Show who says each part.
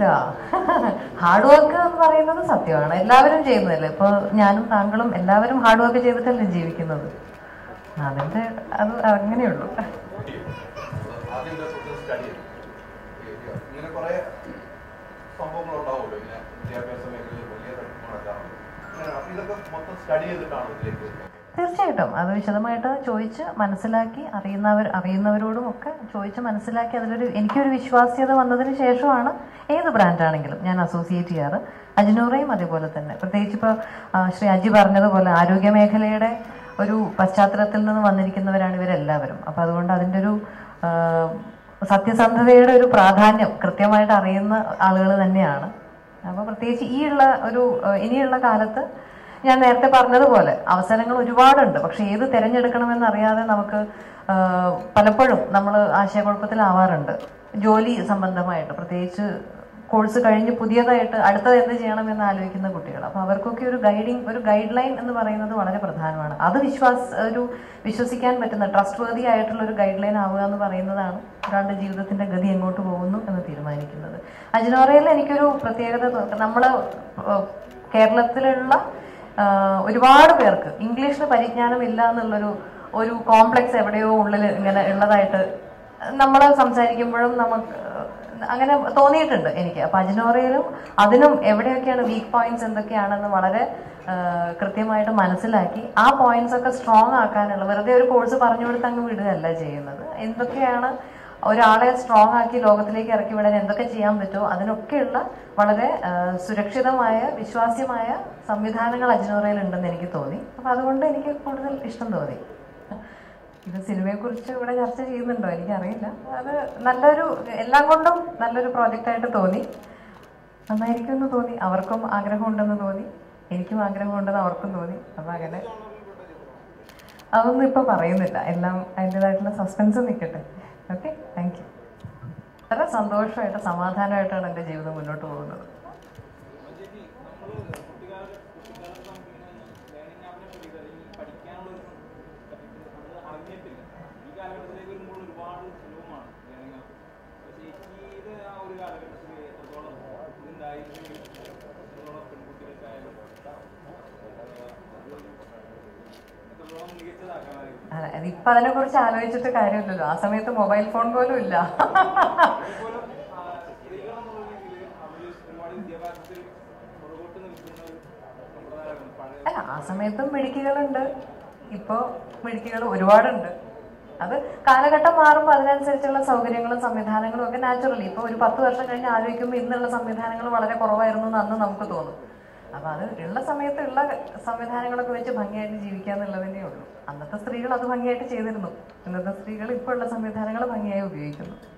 Speaker 1: ഇല്ല hard work എന്ന് പറയുന്നത് സത്യമാണ് എല്ലാവരും ചെയ്യുന്നതല്ലേ ഇപ്പൊ ഞാനും താങ്കളും എല്ലാവരും ഹാർഡ് വർക്ക് ചെയ്തിട്ടല്ലേ ജീവിക്കുന്നത് അതിന്റെ അത് അങ്ങനെയുള്ളൂ
Speaker 2: ആദ്യം ഇതേക്കുറിച്ച് സ്റ്റഡി ചെയ്തു ഇങ്ങനെ കുറെ സംഭവങ്ങൾ ഉണ്ടാവുമല്ലോ ഇങ്ങനെ വിദ്യാഭ്യാസ മേഖലയിൽ വലിയ തട്ടിപ്പുകളൊക്കെ അങ്ങനെ അപ്പൊ ഇതൊക്കെ മൊത്തം സ്റ്റഡി ചെയ്തിട്ടാണ് ഇതിലേക്ക് വരുന്നത്
Speaker 1: തീർച്ചയായിട്ടും അത് വിശദമായിട്ട് ചോദിച്ച് മനസ്സിലാക്കി അറിയുന്നവർ അറിയുന്നവരോടും ഒക്കെ ചോദിച്ച് മനസ്സിലാക്കി അതിലൊരു എനിക്കൊരു വിശ്വാസ്യത വന്നതിന് ശേഷമാണ് ഏത് ബ്രാൻഡാണെങ്കിലും ഞാൻ അസോസിയേറ്റ് ചെയ്യാറ് അജ്നൂറയും അതേപോലെ തന്നെ പ്രത്യേകിച്ച് ഇപ്പോൾ ശ്രീ അജി പറഞ്ഞതുപോലെ ആരോഗ്യ മേഖലയുടെ ഒരു പശ്ചാത്തലത്തിൽ നിന്ന് വന്നിരിക്കുന്നവരാണ് ഇവരെല്ലാവരും അപ്പം അതുകൊണ്ട് അതിൻ്റെ ഒരു ആ, സത്യസന്ധതയുടെ ഒരു പ്രാധാന്യം കൃത്യമായിട്ട് അറിയുന്ന ആളുകൾ തന്നെയാണ് അപ്പോൾ പ്രത്യേകിച്ച് ഈ ഉള്ള ഒരു ആ, ഇനിയുള്ള കാലത്ത് ഞാൻ നേരത്തെ പറഞ്ഞതുപോലെ അവസരങ്ങൾ ഒരുപാടുണ്ട് പക്ഷെ ഏത് തിരഞ്ഞെടുക്കണമെന്ന് അറിയാതെ നമുക്ക് ആ, പലപ്പോഴും നമ്മൾ ആശയക്കുഴപ്പത്തിലാവാറുണ്ട് ജോലി സംബന്ധമായിട്ട് പ്രത്യേകിച്ച് കോഴ്സ് കഴിഞ്ഞ് പുതിയതായിട്ട് അടുത്തത് എന്ത് ചെയ്യണമെന്ന് ആലോചിക്കുന്ന കുട്ടികൾ അപ്പോൾ അവർക്കൊക്കെ ഒരു ഗൈഡിങ് ഒരു ഗൈഡ് ലൈൻ എന്ന് പറയുന്നത് വളരെ പ്രധാനമാണ് അത് വിശ്വാസ ഒരു വിശ്വസിക്കാൻ പറ്റുന്ന ട്രസ്റ്റ് വേർതി ആയിട്ടുള്ള ഒരു ഗൈഡ് ലൈൻ ആവുക എന്ന് പറയുന്നതാണ് ഒരാളുടെ ജീവിതത്തിന്റെ ഗതി എങ്ങോട്ട് പോകുന്നു എന്ന് തീരുമാനിക്കുന്നത് അജ്നോറയിൽ എനിക്കൊരു പ്രത്യേകത നമ്മൾ കേരളത്തിലുള്ള ആ, ഒരുപാട് പേർക്ക് ഇംഗ്ലീഷിന് പരിജ്ഞാനം ഇല്ല എന്നുള്ളൊരു ഒരു കോംപ്ലക്സ് എവിടെയോ ഉള്ളിൽ ഇങ്ങനെ ഉള്ളതായിട്ട് നമ്മൾ സംസാരിക്കുമ്പോഴും നമുക്ക് അങ്ങനെ തോന്നിയിട്ടുണ്ട് എനിക്ക് അപ്പൊ അജ്നോറയിലും അതിനും എവിടെയൊക്കെയാണ് വീക്ക് പോയിന്റ്സ് എന്തൊക്കെയാണെന്ന് വളരെ ആ, കൃത്യമായിട്ട് മനസ്സിലാക്കി ആ പോയിന്റ്സ് ഒക്കെ സ്ട്രോങ് ആക്കാനുള്ള വെറുതെ ഒരു കോഴ്സ് പറഞ്ഞു കൊടുത്ത് അങ്ങ് വിടുകയല്ല ചെയ്യുന്നത് എന്തൊക്കെയാണ് ഒരാളെ സ്ട്രോങ് ആക്കി ലോകത്തിലേക്ക് ഇറക്കി വിടാൻ എന്തൊക്കെ ചെയ്യാൻ പറ്റുമോ അതിനൊക്കെയുള്ള വളരെ ആ, സുരക്ഷിതമായ വിശ്വാസ്യമായ സംവിധാനങ്ങൾ അജ്നോറയിൽ ഉണ്ടെന്ന് എനിക്ക് തോന്നി അപ്പൊ അതുകൊണ്ട് എനിക്ക് കൂടുതൽ ഇഷ്ടം തോന്നി ഇത് സിനിമയെ കുറിച്ച് ഇവിടെ ചർച്ച ചെയ്യുന്നുണ്ടോ എനിക്കറിയില്ല അത് നല്ലൊരു എല്ലാം കൊണ്ടും നല്ലൊരു പ്രോജക്റ്റ് ആയിട്ട് തോന്നി നന്നായിരിക്കും എന്ന് തോന്നി അവർക്കും ആഗ്രഹമുണ്ടെന്ന് തോന്നി എനിക്കും ആഗ്രഹമുണ്ടെന്ന് അവർക്കും തോന്നി അപ്പൊ അങ്ങനെ അതൊന്നും ഇപ്പൊ പറയുന്നില്ല എല്ലാം അതിൻ്റെതായിട്ടുള്ള സസ്പെൻസ് നിൽക്കട്ടെ ഓക്കെ താങ്ക് യു വളരെ സന്തോഷമായിട്ട് സമാധാനമായിട്ടാണ് എൻ്റെ ജീവിതം മുന്നോട്ട് പോകുന്നത് അല്ല അതിപ്പോ അതിനെ കുറിച്ച് ആലോചിച്ചിട്ട് കാര്യമില്ലല്ലോ ആ സമയത്ത് മൊബൈൽ ഫോൺ പോലും ഇല്ല അല്ല ആ സമയത്തും മിടുക്കികളുണ്ട് ഇപ്പോ മിടുക്കികൾ ഒരുപാടുണ്ട് അത് കാലഘട്ടം മാറുമ്പോൾ അതിനനുസരിച്ചുള്ള സൗകര്യങ്ങളും സംവിധാനങ്ങളും ഒക്കെ നാച്ചുറലി ഇപ്പൊ ഒരു പത്ത് വർഷം കഴിഞ്ഞ് ആലോചിക്കുമ്പോൾ ഇന്നുള്ള സംവിധാനങ്ങൾ വളരെ കുറവായിരുന്നു എന്ന് അന്ന് നമുക്ക് തോന്നും അപ്പൊ അത് ഉള്ള സമയത്ത് ഉള്ള സംവിധാനങ്ങളൊക്കെ വെച്ച് ഭംഗിയായിട്ട് ജീവിക്കുക എന്നുള്ളതന്നെ ഉള്ളൂ അന്നത്തെ സ്ത്രീകൾ അത് ഭംഗിയായിട്ട് ചെയ്തിരുന്നു ഇന്നത്തെ സ്ത്രീകൾ ഇപ്പോൾ ഉള്ള സംവിധാനങ്ങൾ ഭംഗിയായി ഉപയോഗിക്കുന്നു